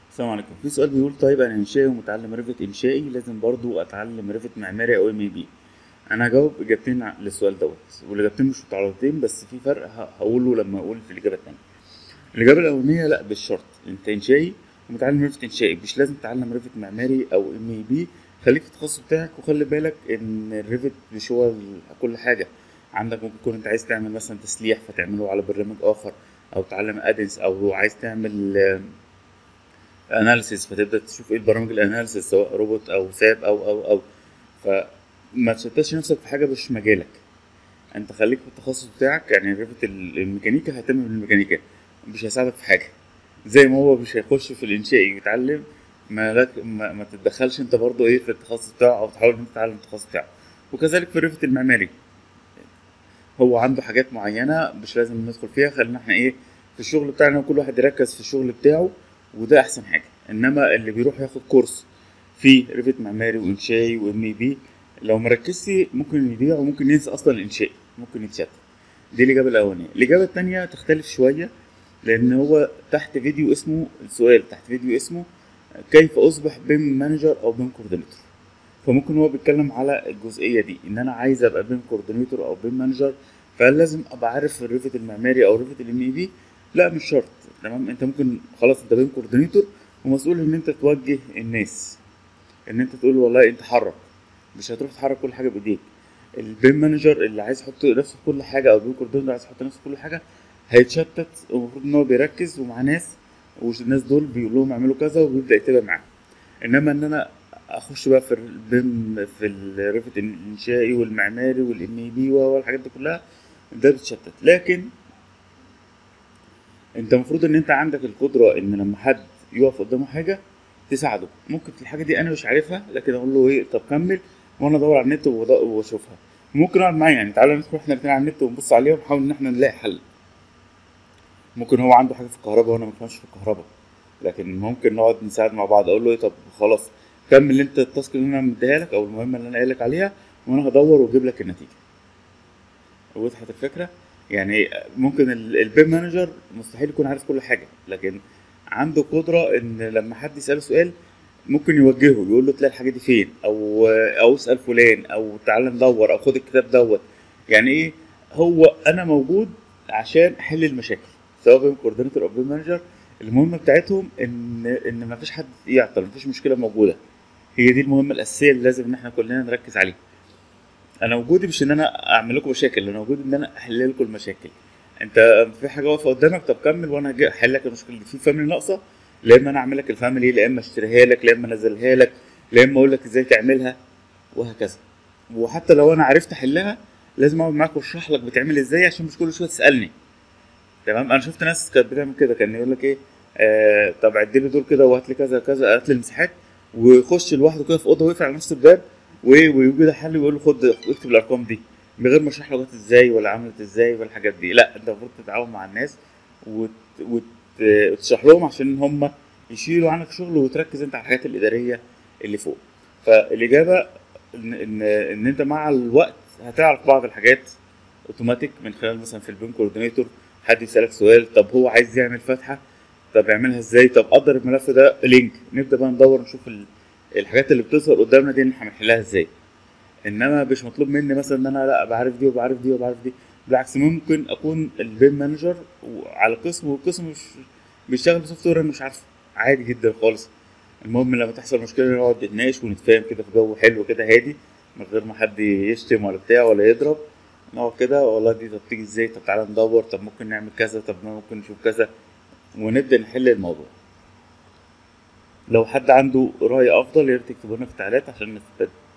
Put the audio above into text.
السلام عليكم في سؤال بيقول طيب انا انشائي ومتعلم ريفت انشائي لازم برضو اتعلم ريفت معماري او ام بي انا هجاوب اجابتين ع- للسؤال دوت والاجابتين مش متعارضتين بس في فرق ه- هقوله لما اقول في الاجابه الثانيه الاجابه الاولانيه لا بالشرط انت انشائي ومتعلم ريفت انشائي مش لازم تتعلم ريفت معماري او ام بي خليك في التخصص بتاعك وخلي بالك ان الريفت مش هو ال- كل حاجه عندك ممكن تكون انت عايز تعمل مثلا تسليح فتعمله على برنامج اخر او تعلم ادنس او عايز تعمل آم، اناليسيس فتبدا تشوف ايه البرامج الاناليسيس سواء روبوت او ساب او او او فما تشتتش نفسك في حاجه مش مجالك انت خليك في التخصص بتاعك يعني ريفت الميكانيكا هيهتم بالميكانيكا مش هيساعدك في حاجه زي ما هو مش هيخش في الانشائي يتعلم ما لك ما, ما تتدخلش انت برضو ايه في التخصص بتاعه او تحاول ان انت تتعلم التخصص بتاعه وكذلك في الريفت المعماري هو عنده حاجات معينه مش لازم ندخل فيها خلينا احنا ايه في الشغل بتاعنا كل واحد يركز في الشغل بتاعه وده احسن حاجه انما اللي بيروح ياخد كورس في ريفت معماري وانشائي وام بي لو مركزش ممكن يضيع وممكن ينسى اصلا الانشاء ممكن يتشتت دي الاجابه الاولانيه الاجابه الثانيه تختلف شويه لان هو تحت فيديو اسمه السؤال تحت فيديو اسمه كيف اصبح بيم مانجر او بيم كوردينيتور فممكن هو بيتكلم على الجزئيه دي ان انا عايز ابقى بيم كوردينيتور او بيم مانجر فهل لازم ابقى عارف الريفت المعماري او ريفت الام اي بي لا مش شرط تمام انت ممكن خلاص انت بيم كوردينيتور ومسؤول ان انت توجه الناس ان انت تقول والله انت حرك مش هتروح تحرك كل حاجه بايديك البيم مانجر اللي عايز يحط نفسه في كل حاجه او البيم كوردينيتور اللي عايز يحط نفسه في كل حاجه هيتشتت والمفروض ان هو بيركز ومع ناس والناس دول بيقول لهم اعملوا كذا وبيبدا يتابع معاهم انما ان انا اخش بقى في البيم في الريفت الانشائي والمعماري والام اي بي والحاجات دي كلها ده بتشتت لكن انت المفروض ان انت عندك القدره ان لما حد يقف قدامه حاجه تساعده ممكن الحاجه دي انا مش عارفها لكن اقول له ايه طب كمل وانا ادور على النت وأد- واشوفها ممكن اقعد معاه يعني تعالى ندخل احنا الاثنين على النت ونبص عليها ونحاول ان احنا نلاقي حل ممكن هو عنده حاجه في الكهرباء وانا ما بفهمش في الكهرباء لكن ممكن نقعد نساعد مع بعض اقول له ايه طب خلاص كمل انت التاسك اللي انا مديها لك او المهمه اللي انا قايل لك عليها وانا هدور واجيب لك النتيجه وضحت الفكره يعني ممكن ال- البيم مانجر مستحيل يكون عارف كل حاجه لكن عنده قدره ان لما حد يساله سؤال ممكن يوجهه يقول له تلاقي الحاجه دي فين او او اسال فلان او تعالى ندور او خد الكتاب دوت يعني ايه هو انا موجود عشان احل المشاكل سواء بيم كوردينيتور او بيم مانجر المهمه بتاعتهم ان ان ما فيش حد يعطل ما فيش مشكله موجوده هي دي المهمه الاساسيه اللي لازم ان احنا كلنا نركز عليها انا وجودي مش ان انا اعمل لكم مشاكل انا وجودي ان انا احل لكم المشاكل انت في حاجه واقفه قدامك طب كمل وانا هجي احل لك المشكله دي في فاميلي ناقصه لا اما انا اعمل لك الفاميلي لا اما اشتريها لك لا اما انزلها لك لا اما اقول لك ازاي تعملها وهكذا وحتى لو انا عرفت احلها لازم اقعد معاك واشرح لك بتعمل ازاي عشان مش كل شويه تسالني تمام انا شفت ناس كانت بتعمل كده كان يقول لك ايه آه طب عد لي دول كده وهات لي كذا كذا هات لي المساحات ويخش لوحده كده في اوضه ويقفل على نفس الباب وايه ويوجد حل ويقول له خد اكتب الارقام دي من غير ما اشرح له جت ازاي ولا عملت ازاي ولا الحاجات دي لا انت المفروض تتعاون مع الناس وت... وت... وتشرح لهم عشان هم يشيلوا عنك شغل وتركز انت على الحاجات الاداريه اللي فوق فالاجابه ان ان, إن انت مع الوقت هتعرف بعض الحاجات اوتوماتيك من خلال مثلا في البيم كوردينيتور حد يسالك سؤال طب هو عايز يعمل فتحه طب يعملها ازاي طب قدر الملف ده لينك نبدا بقى ندور نشوف ال- الحاجات اللي بتظهر قدامنا دي احنا هنحلها ازاي انما مش مطلوب مني مثلا ان انا لا بعرف دي وبعرف دي وبعرف دي بالعكس ممكن اكون البيم مانجر على قسم والقسم مش بيشتغل بسوفت وير انا مش عارفه عادي جدا خالص المهم لما تحصل مشكله نقعد نتناقش ونتفاهم كده في جو حلو كده هادي من غير ما حد يشتم ولا بتاع ولا يضرب نقعد كده والله دي طب تيجي ازاي طب تعالى ندور طب ممكن نعمل كذا طب ممكن نشوف كذا ونبدا نحل الموضوع لو حد عنده رأي أفضل يا ريت تكتبوا لنا في التعليقات عشان نستفاد